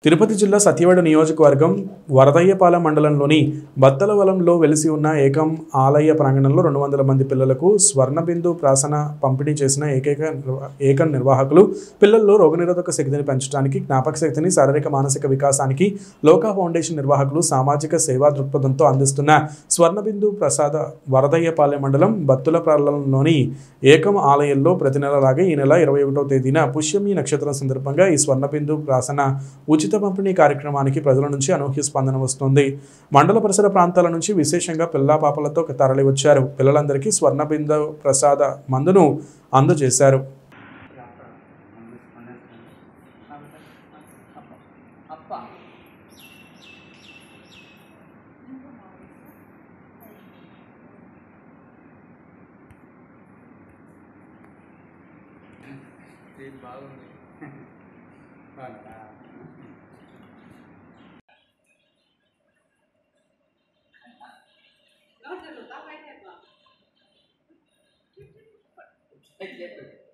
తిరుపతి జిల్లా సత్యవేడు నియోజకవర్గం వరదయ్యపాలెం మండలంలోని బత్తలవలంలో వెలిసి ఉన్న ఏకం ఆలయ ప్రాంగణంలో రెండు వందల మంది పిల్లలకు స్వర్ణబిందు ప్రాసన పంపిణీ చేసిన ఏకైక నిర్వా- ఏకం నిర్వాహకులు పిల్లల్లో రోగనిరోధక శక్తిని పెంచడానికి జ్ఞాపక శక్తిని శారీరక మానసిక వికాసానికి లోకా ఫౌండేషన్ నిర్వాహకులు సామాజిక సేవా దృక్పథంతో అందిస్తున్న స్వర్ణబిందు ప్రసాద వరదయ్యపాలెం మండలం బత్తులపాలెంలోని ఏకం ఆలయంలో ప్రతి నెలలాగే ఈ నెల ఇరవై ఒకటో తేదీన పుష్యమి నక్షత్రం సందర్భంగా ఈ స్వర్ణబిందు ప్రాసన ఉచిత పంపిణీ కార్యక్రమానికి ప్రజల నుంచి అనూహ్య స్పందన వస్తుంది మండల పరిసర ప్రాంతాల నుంచి విశేషంగా పిల్లా పాపలతో తరలి వచ్చారు పిల్లలందరికీ స్వర్ణబిందు ప్రసాద మందును అందజేశారు ఇది బాగుంది బాగుందా No, te lo estaba ahí, hermano.